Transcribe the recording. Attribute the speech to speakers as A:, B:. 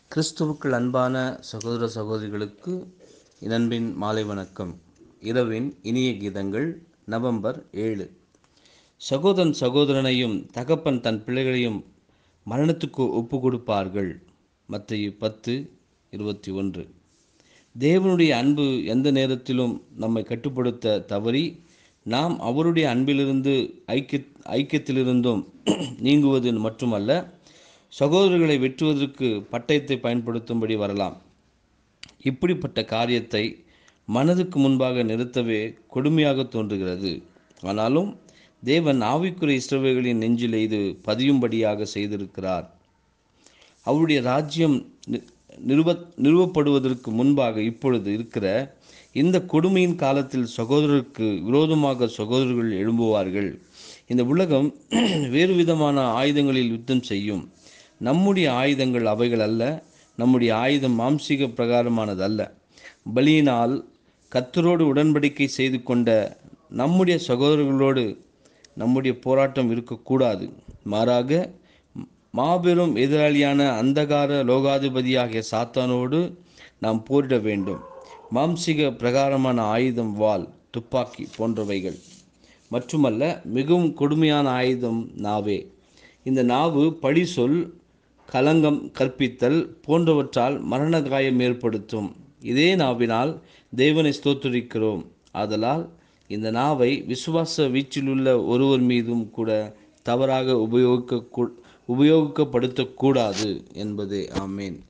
A: கிறிஸ்துவுக்குள் அன்பான சகோதர சகோதரிகளுக்கு என் அன்பின் மாலை வணக்கம் இரவின் இனிய கீதங்கள் நவம்பர் ஏழு சகோதரன் சகோதரனையும் தகப்பன் தன் பிள்ளைகளையும் மரணத்துக்கு ஒப்பு கொடுப்பார்கள் மத்திய பத்து இருபத்தி ஒன்று தேவனுடைய அன்பு எந்த நேரத்திலும் நம்மை கட்டுப்படுத்த தவறி நாம் அவருடைய அன்பிலிருந்து ஐக்கிய ஐக்கியத்திலிருந்தும் நீங்குவது மட்டுமல்ல சகோதரர்களை வெட்டுவதற்கு பட்டயத்தை பயன்படுத்தும்படி வரலாம் இப்படிப்பட்ட காரியத்தை மனதுக்கு முன்பாக நிறுத்தவே கொடுமையாக தோன்றுகிறது ஆனாலும் தேவன் ஆவிக்குரிய இஸ்ரவேலின் நெஞ்சில் இது பதியும்படியாக செய்திருக்கிறார் அவருடைய ராஜ்யம் நி- நிறுவ நிறுவப்படுவதற்கு முன்பாக இப்பொழுது இருக்கிற இந்த கொடுமையின் காலத்தில் சகோதரருக்கு விரோதமாக சகோதரர்கள் எழும்புவார்கள் இந்த உலகம் வேறு விதமான ஆயுதங்களில் யுத்தம் செய்யும் நம்முடைய ஆயுதங்கள் அவைகள் அல்ல நம்முடைய ஆயுதம் மாம்சீக பிரகாரமானதல்ல பலியினால் கத்தரோடு உடன்படிக்கை செய்து கொண்ட நம்முடைய சகோதரர்களோடு நம்முடைய போராட்டம் இருக்கக்கூடாது மாறாக மாபெரும் எதிராளியான அந்தகார லோகாதிபதியாகிய சாத்தானோடு நாம் போரிட வேண்டும் மாம்சிக பிரகாரமான ஆயுதம் வாள் துப்பாக்கி போன்றவைகள் மட்டுமல்ல மிகவும் கொடுமையான ஆயுதம் நாவே இந்த நாவு பழி சொல் கலங்கம் கற்பித்தல் போன்றவற்றால் மரண காயம் ஏற்படுத்தும் இதே நாவினால் தேவனை ஸ்தோத்திரிக்கிறோம் ஆதலால் இந்த நாவை விசுவாச வீச்சிலுள்ள ஒருவர் மீதும் கூட தவறாக உபயோகிக்க உபயோகிக்கப்படுத்தக்கூடாது என்பதே ஆமேன்